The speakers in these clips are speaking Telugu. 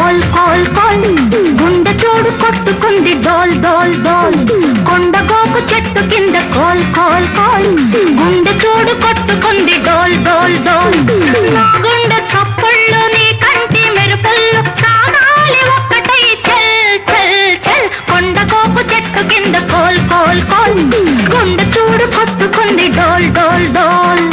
కోల్ కోల్ కోల్ గుండె చోడు కొట్టుకుంది డోల్ డోల్ డోల్ కొండ గోపు చెట్టు కింద కోల్ కోల్ కోల్ గుండె చోడు కొట్టుకుంది డోల్ డోల్ డోల్ నా గుండె చప్పుళ్ళు నీ కంటి మెరుపుల్లో సాగాలి ఒక్కటై చెల్ చెల్ చెల్ కొండ గోపు చెట్టు కింద కోల్ కోల్ కోల్ గుండె చూడు కొట్టుకుంది డోల్ డోల్ డోల్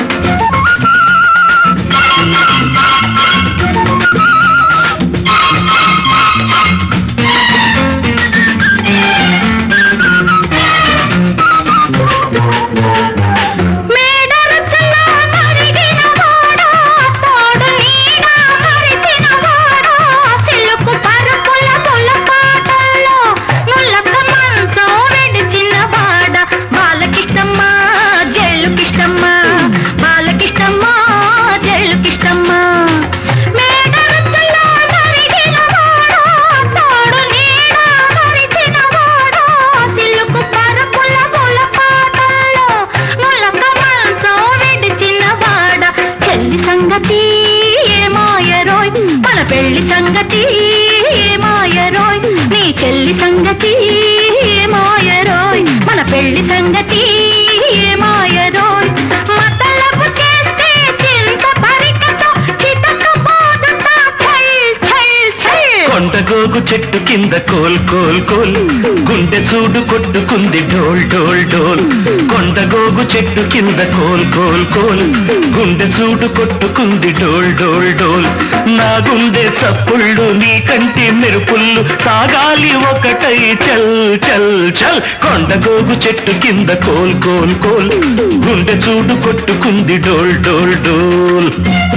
మేడరచులా మరిగిన వాడా, తోడు నీడ మరిచిన వాడా, సిలుకు పరుపుల పులపాటల్లో నుల్లక మంచం విడిచిన వాడ. బాలకిష్టమ్మ, జల్లుకిష్టమ్మ, బాలకిష్టమ్మ, జల్లుకిష్టమ్మ. మేడరచులా మరిగిన వాడా, తోడు నీడ మరిచిన వాడా, సిలుకు పరుపుల పులపాటల్లో నులక మంచం విడిచిన వాడ. చెల్లి సంగతి ఏమాయరోయ్ మన పెళ్లి సంగతి ఏమాయరోయ్ నీ చెల్లి సంగతి ఏమాయరోయ్ మన పెళ్లి సంగతి ఏమాయరోయ్ మతలబు చేస్తే చింత పరికతో చితకు పోదుతా ఛల్ ఛల్ ఛల్ కొండగోగు చెట్టు కింద కోల్ కోల్ కోల్ గుండె చూడు కొట్టుకుంది డోల్ డోల్ డోల్ కొండగోగు చెట్టు కింద కోల్ కోల్ కోల్ గుండె చూడు కొట్టుకుంది డోల్ డోల్ డోల్ నా గుండె చప్పుళ్ళు నీ కంటి మెరుపుళ్ళు సాగాలి ఒకటై చల్ చల్ చల్ కొండగోగు చెట్టు కింద కోల్ కోల్ కోల్ గుండె చూడు కొట్టుకుంది డోల్ డోల్ డోల్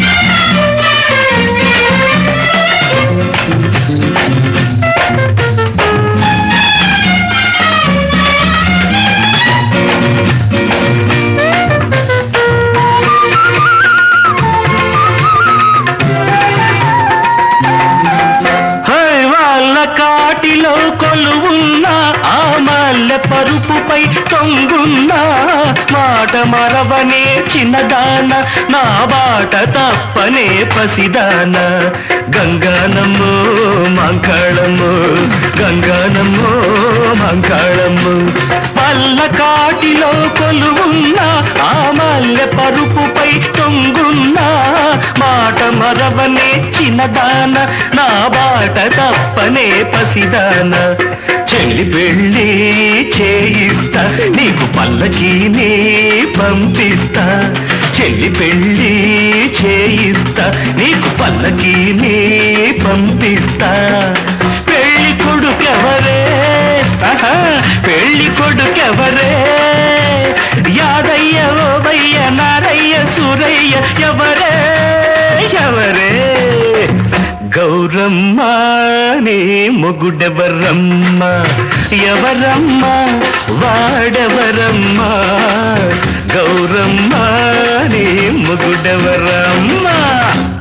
హై వాళ్ళ కాటిలో కొలువున్న ఆ మల్లె పరుపుపై తొంగున్న మాట మరవనే చిన్నదాన నా బాట తప్పనే పసిదాన గంగానమ్మో మంకాళమ్మో గంగానమ్మో మంకాళమ్మో పల్ల కాటిలో కొలువున్న ఆ మల్లె పరుపుపై తొంగున్న మాట మరవనే చిన్నదాన నా బాట తప్పనే పసిదాన చెల్లి పెళ్ళి చేయిస్తా నీకు పల్లకీనే పంపిస్తా చెల్లి పెళ్ళి చేయిస్తా నీకు పల్లకీనే పంపిస్తా పెళ్లి కొడుకెవరే ఆహా, పెళ్లి కొడుకెవరే యాదయ్య ఓబయ్య నారయ్య సురయ్య ఎవరే ఎవరే గౌరమ్మ నీ మొగుడెవరమ్మ ఎవరమ్మ వాడెవరమ్మ గౌరమ్మ నీ మొగుడెవరమ్మ